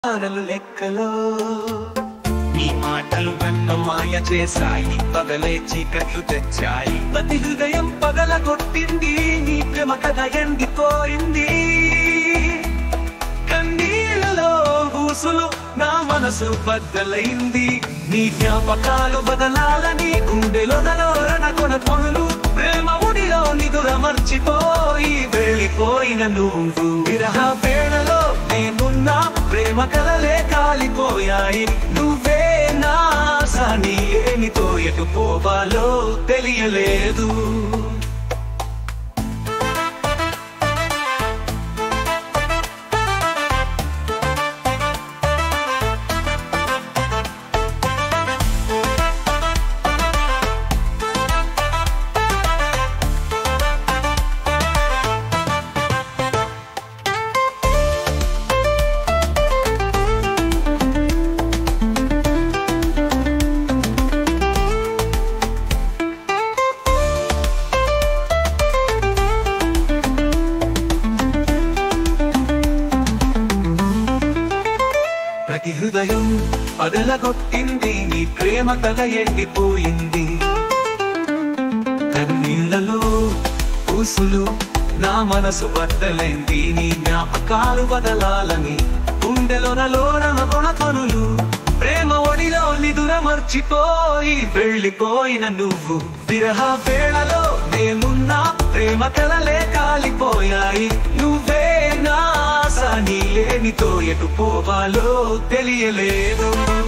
ఆరలు లెక్కలో నీ మాటలు నన్ను మాయ చేశాయి పగలే చీకట్లు తెచ్చాయి ప్రతి హృదయం పగల కొట్టింది నీ ప్రేమ కథ ఎండిపోయింది కన్నీళ్ళలో ఊసులు నా మనసు బద్దలైంది నీ జ్ఞాపకాలు బదలాలని గుండెలో నలోరణ కొన పనులు ప్రేమ ఉడిలో నిదుర మర్చిపోయి వెళ్ళిపోయిన నువ్వు విరహ పేడలో నేనున్నా ప్రేమ కలలే కాలిపోయాయి నువ్వే నా సాని ఏమితో ఎటు పోవాలో తెలియలేదు ప్రతి హృదయం పదలగొట్టింది నీ ప్రేమ కథ ఎండిపోయింది కన్నీళ్ళలో ఊసులు నా మనసు బద్దలైంది నీ జ్ఞాపకాలు బదలాలని గుండెలోనలోన కొన పనులు ప్రేమ ఒడిలో నిదుర మర్చిపోయి వెళ్ళిపోయిన నువ్వు విరహ వేళలో నేనున్నా ప్రేమ కలలే కాలిపోయాయి నువ్వే నా సాని లేనితో ఎటు పోవాలో తెలియలేదు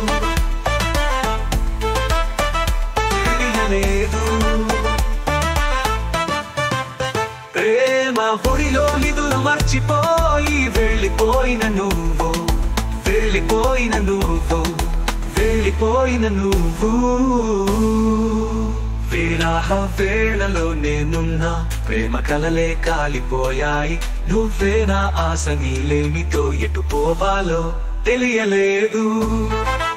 తెలియలేదు ప్రేమ ఒడిలో నిదురు మర్చిపోయి వెళ్ళిపోయిన నువ్వు వెళ్ళిపోయిన నువ్వు వెళ్ళిపోయిన నువ్వు విరాహ వేళలో నేనున్నా ప్రేమ కలలే కాలిపోయాయి నువ్వే నా ఆశ నీలేమితో ఎటు పోవాలో తెలియలేదు